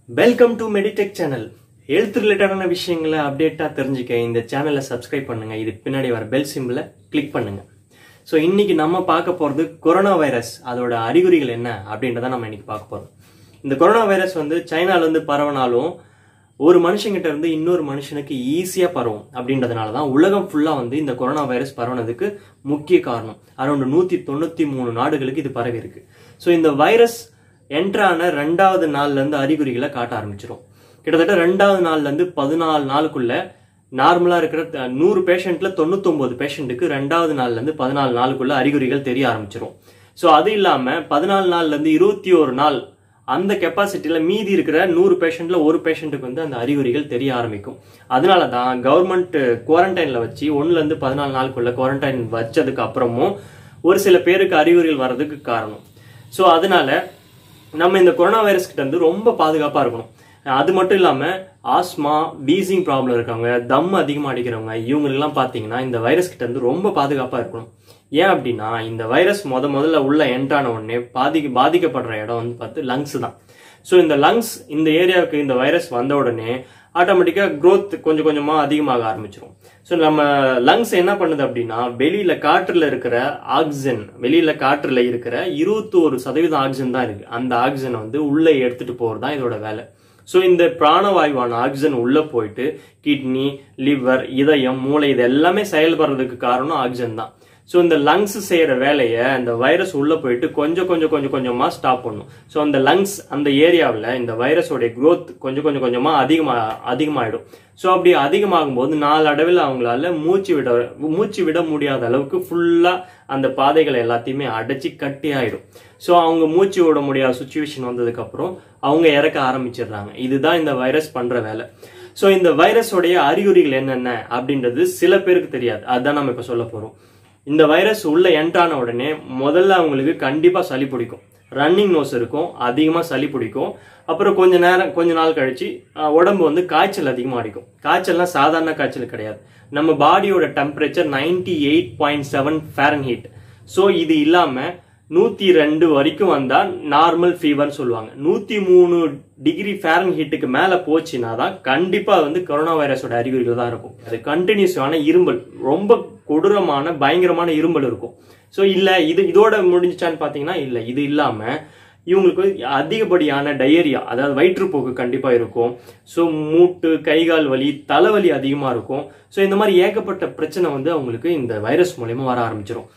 welcome to Meditech channel health ரிலேட்டடான விஷயங்களை அப்டேட்டாக தெரிஞ்சுக்க இந்த சேனலை சப்ஸ்கிரைப் பண்ணுங்க இது பின்னாடி வர பெல் சிம்பிளை கிளிக் பண்ணுங்க ஸோ இன்னைக்கு நம்ம பார்க்க போகிறது கொரோனா வைரஸ் அதோட அறிகுறிகள் என்ன அப்படின்றத நம்ம இன்னைக்கு பார்க்க போகிறோம் இந்த கொரோனா வைரஸ் வந்து சைனாலேருந்து பரவனாலும் ஒரு மனுஷங்கிட்ட இருந்து இன்னொரு மனுஷனுக்கு ஈஸியாக பரவும் அப்படின்றதுனால தான் உலகம் ஃபுல்லாக வந்து இந்த கொரோனா வைரஸ் பரவுனதுக்கு முக்கிய காரணம் அரௌண்ட் நூற்றி தொண்ணூற்றி மூணு நாடுகளுக்கு இது பரவி இருக்கு ஸோ இந்த வைரஸ் என்ட்ரான ரெண்டாவது நாள்ல இருந்து அறிகுறிகளை காட்ட ஆரம்பிச்சிடும் கிட்டத்தட்ட ரெண்டாவது நாள்ல இருந்து பதினாலு நாளுக்குள்ள நார்மலா இருக்கிற த- நூறு பேஷண்ட்ல தொண்ணூத்தொன்பது பேஷண்ட்டுக்கு ரெண்டாவது நாள்ல இருந்து பதினாலு நாளுக்குள்ள அறிகுறிகள் தெரிய ஆரம்பிச்சிடும் ஸோ அது இல்லாம பதினாலு நாள்ல இருந்து இருபத்தி ஒரு நாள் அந்த கெப்பாசிட்டியில மீதி இருக்கிற நூறு பேஷண்ட்ல ஒரு பேஷண்ட்டுக்கு வந்து அந்த அறிகுறிகள் தெரிய ஆரம்பிக்கும் அதனால தான் கவர்மெண்ட் குவாரண்டைன்ல வச்சு ஒண்ணுல இருந்து பதினாலு நாளுக்குள்ள குவாரண்டைன் வச்சதுக்கு அப்புறமும் ஒரு சில பேருக்கு அறிகுறிகள் வர்றதுக்கு காரணம் ஸோ அதனால நம்ம இந்த கொரோனா வைரஸ் கிட்ட இருந்து ரொம்ப பாதுகாப்பா இருக்கணும் அது மட்டும் இல்லாம ஆஸ்மா வீசிங் ப்ராப்ளம் இருக்கவங்க தம் அதிகமா அடிக்கிறவங்க இவங்களுக்கெல்லாம் பாத்தீங்கன்னா இந்த வைரஸ் கிட்ட இருந்து ரொம்ப பாதுகாப்பா இருக்கணும் ஏன் அப்படின்னா இந்த வைரஸ் முத முதல்ல உள்ள என்ட்ரான உடனே பாதிக்க பாதிக்கப்படுற இடம் வந்து பார்த்து லங்ஸ் தான் ஸோ இந்த லங்ஸ் இந்த ஏரியாவுக்கு இந்த வைரஸ் வந்த உடனே ஆட்டோமேட்டிக்காக growth கொஞ்சம் கொஞ்சமாக அதிகமாக ஆரம்பிச்சிடும் ஸோ நம்ம லங்ஸ் என்ன பண்ணுது அப்படின்னா வெளியில காற்றுல இருக்கிற ஆக்சிஜன் வெளியில காற்றுல இருக்கிற இருபத்தோரு சதவீதம் ஆக்சிஜன் தான் இருக்கு அந்த ஆக்சிஜனை வந்து உள்ளே எடுத்துட்டு போகிறது தான் இதோட வேலை ஸோ இந்த பிராணவாயுவான ஆக்சிஜன் உள்ள போயிட்டு கிட்னி லிவர் இதயம் மூளை இது எல்லாமே செயல்படுறதுக்கு காரணம் ஆக்சிஜன் தான் ஸோ இந்த லங்ஸ் செய்யற வேலையை அந்த வைரஸ் உள்ள போயிட்டு கொஞ்சம் கொஞ்சம் கொஞ்சம் கொஞ்சமா ஸ்டாப் பண்ணும் ஸோ அந்த லங்ஸ் அந்த ஏரியாவில் இந்த வைரஸோடைய growth கொஞ்சம் கொஞ்சம் கொஞ்சமா அதிகமா அதிகமாயிடும் ஸோ அப்படி அதிகமாகும் போது நாளடைவில் அவங்களால மூச்சு விட மூச்சு விட முடியாத அளவுக்கு ஃபுல்லா அந்த பாதைகளை எல்லாத்தையுமே அடைச்சி கட்டி ஆயிடும் ஸோ அவங்க மூச்சு விட முடியாத சுச்சுவேஷன் வந்ததுக்கு அப்புறம் அவங்க இறக்க ஆரம்பிச்சிடுறாங்க இதுதான் இந்த வைரஸ் பண்ற வேலை ஸோ இந்த வைரஸோடைய அறிகுறிகள் என்னென்ன அப்படின்றது சில பேருக்கு தெரியாது அதுதான் நம்ம இப்போ சொல்ல போறோம் இந்த வைரஸ் உள்ள என்ட்ரான உடனே முதல்ல அவங்களுக்கு கண்டிப்பா சளி பிடிக்கும் ரன்னிங் நோஸ் இருக்கும் அதிகமா சளி பிடிக்கும் அப்புறம் கொஞ்ச நேரம் கொஞ்ச நாள் கழிச்சு அஹ், உடம்பு வந்து காய்ச்சல் அதிகமா அடிக்கும் காய்ச்சல்னா சாதாரண காய்ச்சல் கிடையாது நம்ம பாடியோட temperature ninety eight point seven Fahrenheit so இது இல்லாம நூத்தி ரெண்டு வரைக்கும் வந்தா நார்மல் ஃபீவர்னு சொல்லுவாங்க நூத்தி மூணு டிகிரி ஃபேரன் ஹீட்டுக்கு மேல போச்சுன்னா தான் கண்டிப்பா வந்து கொரோனா வைரஸோட அறிகுறிகள் தான் இருக்கும் அது கண்டினியூஸான இரும்பல் ரொம்ப கொடூரமான பயங்கரமான இரும்பல் இருக்கும் ஸோ இல்ல இது இதோட முடிஞ்சிச்சான்னு பாத்தீங்கன்னா இல்ல இது இல்லாம இவங்களுக்கு அதிகப்படியான டயரியா அதாவது வயிற்றுப்போக்கு கண்டிப்பா இருக்கும் ஸோ மூட்டு கைகால் வலி தலைவலி அதிகமா இருக்கும் ஸோ இந்த மாதிரி ஏகப்பட்ட பிரச்சனை வந்து அவங்களுக்கு இந்த வைரஸ் மூலயமா வர ஆரம்பிச்சிடும்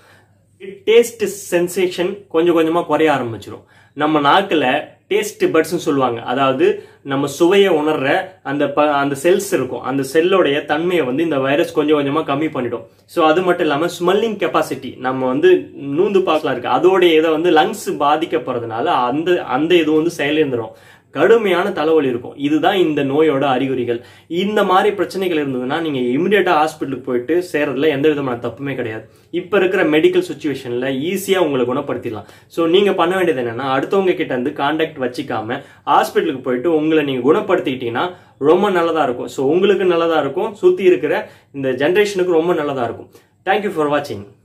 டேஸ்ட் சென்சேஷன் கொஞ்சம் கொஞ்சமா குறைய ஆரம்பிச்சிடும் நம்ம நாக்குல டேஸ்ட் பட்ஸ்னு சொல்லுவாங்க அதாவது நம்ம சுவையை உணர்ற அந்த ப- அந்த செல்ஸ் இருக்கும் அந்த செல்லோடைய தன்மையை வந்து இந்த வைரஸ் கொஞ்சம் கொஞ்சமா கம்மி பண்ணிடும் ஸோ அது மட்டும் இல்லாம ஸ்மெல்லிங் கெப்பாசிட்டி நம்ம வந்து நூந்து பாக்கலாம் இருக்கு அதோடைய இதை வந்து லங்ஸ் பாதிக்கப்படுறதுனால அந்த அந்த இது வந்து செயலிழந்துரும் கடுமையான தலைவலி இருக்கும் இதுதான் இந்த நோயோட அறிகுறிகள் இந்த மாதிரி பிரச்சனைகள் இருந்ததுன்னா நீங்க இமிடியேட்டா ஹாஸ்பிட்டலுக்கு போயிட்டு சேர்றதுல எந்த விதமான தப்புமே கிடையாது இப்ப இருக்கிற மெடிக்கல் சுச்சுவேஷன்ல ஈஸியா உங்களை குணப்படுத்திடலாம் ஸோ நீங்க பண்ண வேண்டியது என்னன்னா அடுத்தவங்க கிட்ட இருந்து கான்டாக்ட் வச்சுக்காம ஹாஸ்பிட்டலுக்கு போயிட்டு உங்களை நீங்க குணப்படுத்திக்கிட்டீங்கன்னா ரொம்ப நல்லதா இருக்கும் ஸோ உங்களுக்கு நல்லதா இருக்கும் சுத்தி இருக்கிற இந்த ஜென்ரேஷனுக்கு ரொம்ப நல்லதா இருக்கும் தேங்க்யூ ஃபார் வாட்சிங்